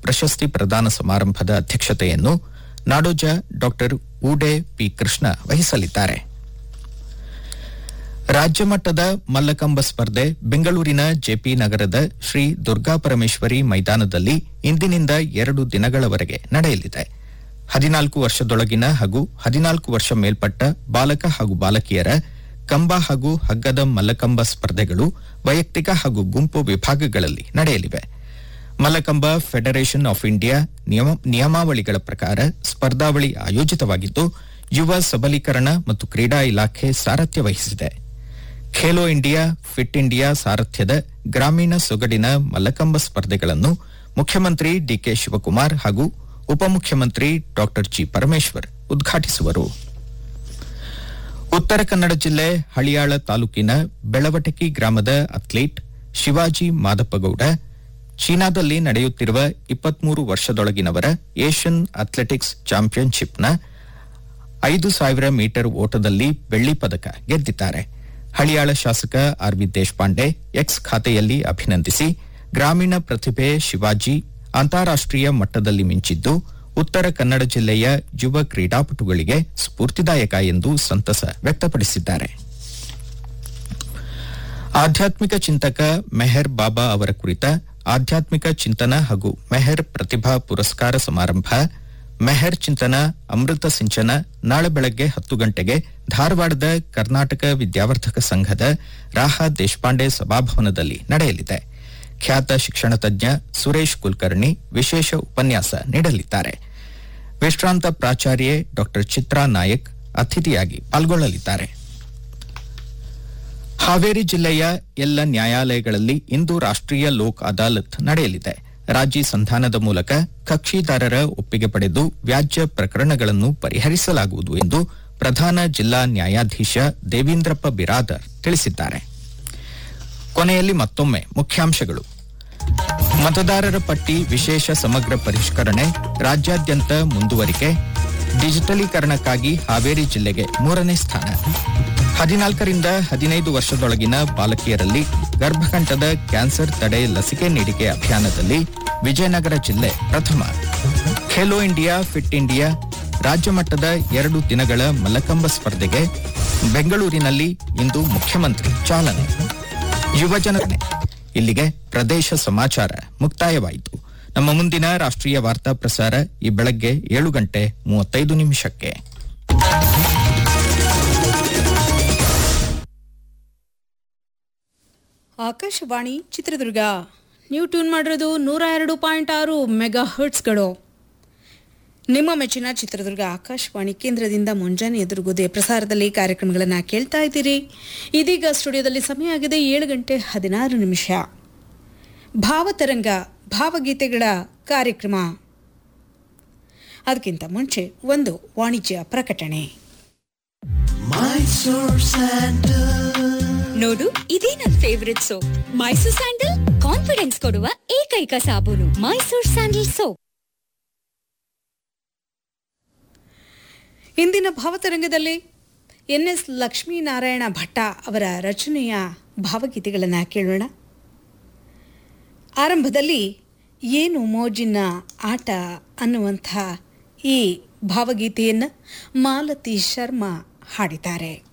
ಪ್ರಶಸ್ತಿ ಪ್ರದಾನ ಸಮಾರಂಭದ ಅಧ್ಯಕ್ಷತೆಯನ್ನು ನಾಡೋಜ ಡಾಕ್ಟರ್ ಊಡೆ ಪಿ ಕೃಷ್ಣ ವಹಿಸಲಿದ್ದಾರೆ ರಾಜ್ಯ ಮಟ್ಟದ ಮಲ್ಲಕಂಬ ಸ್ಪರ್ಧೆ ಬೆಂಗಳೂರಿನ ಜೆಪಿ ನಗರದ ಶ್ರೀ ದುರ್ಗಾಪರಮೇಶ್ವರಿ ಮೈದಾನದಲ್ಲಿ ಇಂದಿನಿಂದ ಎರಡು ದಿನಗಳವರೆಗೆ ನಡೆಯಲಿದೆ ಹದಿನಾಲ್ಕು ವರ್ಷದೊಳಗಿನ ಹಾಗೂ ಹದಿನಾಲ್ಕು ವರ್ಷ ಮೇಲ್ಪಟ್ಟ ಬಾಲಕ ಹಾಗೂ ಬಾಲಕಿಯರ ಕಂಬ ಹಾಗೂ ಹಗ್ಗದ ಮಲ್ಲಕಂಬ ಸ್ಪರ್ಧೆಗಳು ವೈಯಕ್ತಿಕ ಹಾಗೂ ಗುಂಪು ವಿಭಾಗಗಳಲ್ಲಿ ನಡೆಯಲಿವೆ ಮಲ್ಲಕಂಬ ಫೆಡರೇಷನ್ ಆಫ್ ಇಂಡಿಯಾ ನಿಯಮ- ನಿಯಮಾವಳಿಗಳ ಪ್ರಕಾರ ಸ್ಪರ್ಧಾವಳಿ ಆಯೋಜಿತವಾಗಿದ್ದು ಯುವ ಸಬಲೀಕರಣ ಮತ್ತು ಕ್ರೀಡಾ ಇಲಾಖೆ ಸಾರಥ್ಯ ವಹಿಸಿದೆ ಖೇಲೋ ಇಂಡಿಯಾ ಫಿಟ್ ಇಂಡಿಯಾ ಸಾರಥ್ಯದ ಗ್ರಾಮೀಣ ಸೊಗಡಿನ ಮಲ್ಲಕಂಬ ಸ್ಪರ್ಧೆಗಳನ್ನು ಮುಖ್ಯಮಂತ್ರಿ ಡಿಕೆ ಶಿವಕುಮಾರ್ ಹಾಗೂ ಉಪಮುಖ್ಯಮಂತ್ರಿ ಡಾಕ್ಟರ್ ಜಿ ಪರಮೇಶ್ವರ್ ಉದ್ಘಾಟಿಸುವರು ಉತ್ತರ ಕನ್ನಡ ಜಿಲ್ಲೆ ಹಳಿಯಾಳ ತಾಲೂಕಿನ ಬೆಳವಟಕಿ ಗ್ರಾಮದ ಅಥ್ಲೀಟ್ ಶಿವಾಜಿ ಮಾದಪ್ಪಗೌಡ ಚೀನಾದಲ್ಲಿ ನಡೆಯುತ್ತಿರುವ ಇಪ್ಪತ್ಮೂರು ವರ್ಷದೊಳಗಿನವರ ಏಷ್ಯನ್ ಅಥ್ಲೆಟಿಕ್ಸ್ ಚಾಂಪಿಯನ್ಶಿಪ್ನ ಐದು ಸಾವಿರ ಮೀಟರ್ ಓಟದಲ್ಲಿ ಬೆಳ್ಳಿ ಪದಕ ಗೆದ್ದಿದ್ದಾರೆ ಹಳಿಯಾಳ ಶಾಸಕ ಆರ್ವಿ ದೇಶಪಾಂಡೆ ಎಕ್ಸ್ ಖಾತೆಯಲ್ಲಿ ಅಭಿನಂದಿಸಿ ಗ್ರಾಮೀಣ ಪ್ರತಿಭೆ ಶಿವಾಜಿ ಅಂತಾರಾಷ್ಟೀಯ ಮಟ್ಟದಲ್ಲಿ ಮಿಂಚಿದ್ದು ಉತ್ತರ ಕನ್ನಡ ಜಿಲ್ಲೆಯ ಯುವ ಕ್ರೀಡಾಪಟುಗಳಿಗೆ ಸ್ಫೂರ್ತಿದಾಯಕ ಎಂದು ಸಂತಸ ವ್ಯಕ್ತಪಡಿಸಿದ್ದಾರೆ ಆಧ್ಯಾತ್ಮಿಕ ಚಿಂತಕ ಮೆಹರ್ ಬಾಬಾ ಅವರ ಕುರಿತ ಆಧ್ಯಾತ್ಮಿಕ ಚಿಂತನ ಹಾಗೂ ಮೆಹರ್ ಪ್ರತಿಭಾ ಪುರಸ್ಕಾರ ಸಮಾರಂಭ ಮೆಹರ್ ಚಿಂತನ ಅಮೃತ ಸಿಂಚನ ನಾಳೆ ಬೆಳಗ್ಗೆ ಹತ್ತು ಗಂಟೆಗೆ ಧಾರವಾಡದ ಕರ್ನಾಟಕ ವಿದ್ಯಾವರ್ಧಕ ಸಂಘದ ರಾಹ ದೇಶಪಾಂಡೆ ಸಭಾಭವನದಲ್ಲಿ ನಡೆಯಲಿದೆ ಖ್ಯಾತ ಶಿಕ್ಷಣ ತಜ್ಞ ಸುರೇಶ್ ಕುಲಕರ್ಣಿ ವಿಶೇಷ ಉಪನ್ಯಾಸ ನೀಡಲಿದ್ದಾರೆ ವಿಶ್ರಾಂತ ಪ್ರಾಚಾರ್ಯೆ ಡಾ ಚಿತ್ರಾ ನಾಯಕ್ ಅತಿಥಿಯಾಗಿ ಪಾಲ್ಗೊಳ್ಳಲಿದ್ದಾರೆ ಹಾವೇರಿ ಜಿಲ್ಲೆಯ ಎಲ್ಲ ನ್ಯಾಯಾಲಯಗಳಲ್ಲಿ ಇಂದು ರಾಷ್ಟ್ರೀಯ ಲೋಕ್ ಅದಾಲತ್ ನಡೆಯಲಿದೆ ರಾಜಿ ಸಂಧಾನದ ಮೂಲಕ ಕಕ್ಷಿದಾರರ ಒಪ್ಪಿಗೆ ಪಡೆದು ವ್ಯಾಜ್ಯ ಪ್ರಕರಣಗಳನ್ನು ಪರಿಹರಿಸಲಾಗುವುದು ಎಂದು ಪ್ರಧಾನ ಜಿಲ್ಲಾ ನ್ಯಾಯಾಧೀಶ ದೇವೀಂದ್ರಪ್ಪ ಬಿರಾದರ್ ತಿಳಿಸಿದ್ದಾರೆ ಕೊನೆಯಲ್ಲಿ ಮತ್ತೊಮ್ಮೆ ಮುಖ್ಯಾಂಶಗಳು ಮತದಾರರ ಪಟ್ಟಿ ವಿಶೇಷ ಸಮಗ್ರ ಪರಿಷ್ಕರಣೆ ರಾಜ್ಯಾದ್ಯಂತ ಮುಂದುವರಿಕೆ ಡಿಜಿಟಲೀಕರಣಕ್ಕಾಗಿ ಹಾವೇರಿ ಜಿಲ್ಲೆಗೆ ಮೂರನೇ ಸ್ಥಾನ ಹದಿನಾಲ್ಕರಿಂದ ಹದಿನೈದು ವರ್ಷದೊಳಗಿನ ಬಾಲಕಿಯರಲ್ಲಿ ಗರ್ಭಕಂಠದ ಕ್ಯಾನ್ಸರ್ ತಡೆ ಲಸಿಕೆ ನೀಡಿಕೆ ಅಭಿಯಾನದಲ್ಲಿ ವಿಜಯನಗರ ಜಿಲ್ಲೆ ಪ್ರಥಮ ಖೇಲೋ ಇಂಡಿಯಾ ಫಿಟ್ ಇಂಡಿಯಾ ರಾಜ್ಯ ಮಟ್ಟದ ಎರಡು ದಿನಗಳ ಮಲ್ಲಕಂಬ ಸ್ಪರ್ಧೆಗೆ ಬೆಂಗಳೂರಿನಲ್ಲಿ ಇಂದು ಮುಖ್ಯಮಂತ್ರಿ ಚಾಲನೆ ಯುವಜನರನೆ ಇಲ್ಲಿಗೆ ಪ್ರದೇಶ ಸಮಾಚಾರ ಮುಕ್ತಾಯವಾಯಿತು ನಮ್ಮ ಮುಂದಿನ ರಾಷ್ಟ್ರೀಯ ವಾರ್ತಾ ಪ್ರಸಾರ ಈ ಬೆಳಗ್ಗೆ ಏಳು ಗಂಟೆ ಮೂವತ್ತೈದು ನಿಮಿಷಕ್ಕೆ ಆಕಾಶವಾಣಿ ಚಿತ್ರದುರ್ಗ ನೀವು ಟ್ಯೂನ್ ಮಾಡಿರೋದು ನೂರ ಎರಡು ಪಾಯಿಂಟ್ ಆರು ಮೆಗಾ ಹರ್ಟ್ಸ್ಗಳು ನಿಮ್ಮ ಮೆಚ್ಚಿನ ಚಿತ್ರದುರ್ಗ ಆಕಾಶವಾಣಿ ಕೇಂದ್ರದಿಂದ ಮುಂಜಾನೆ ಎದುರುಗುದೆ ಪ್ರಸಾರದಲ್ಲಿ ಕಾರ್ಯಕ್ರಮಗಳನ್ನು ಕೇಳ್ತಾ ಇದ್ದೀರಿ ಇದೀಗ ಸ್ಟುಡಿಯೋದಲ್ಲಿ ಸಮಯ ಆಗಿದೆ ಏಳು ಗಂಟೆ ಹದಿನಾರು ನಿಮಿಷ ಭಾವತರಂಗ ಭಾವಗೀತೆಗಳ ಕಾರ್ಯಕ್ರಮ ಅದಕ್ಕಿಂತ ಮುಂಚೆ ಒಂದು ವಾಣಿಜ್ಯ ಪ್ರಕಟಣೆ ನೋಡು ಇದೇ ನನ್ favourite soap Mysore sandal confidence ಕೊಡುವ ಏಕೈಕ ಸಾಬೂನು ಮೈಸೂರ್ ಸ್ಯಾಂಡಲ್ ಸೋಪ್ ಇಂದಿನ ಭಾವತರಂಗದಲ್ಲಿ ಎನ್ ಎಸ್ ಲಕ್ಷ್ಮೀನಾರಾಯಣ ಭಟ್ಟ ಅವರ ರಚನೆಯ ಭಾವಗೀತೆಗಳನ್ನು ಕೇಳೋಣ ಆರಂಭದಲ್ಲಿ ಏನು ಮೋಜಿನ ಆಟ ಅನ್ನುವಂಥ ಈ ಭಾವಗೀತೆಯನ್ನು ಮಾಲತಿ ಶರ್ಮಾ ಹಾಡಿದ್ದಾರೆ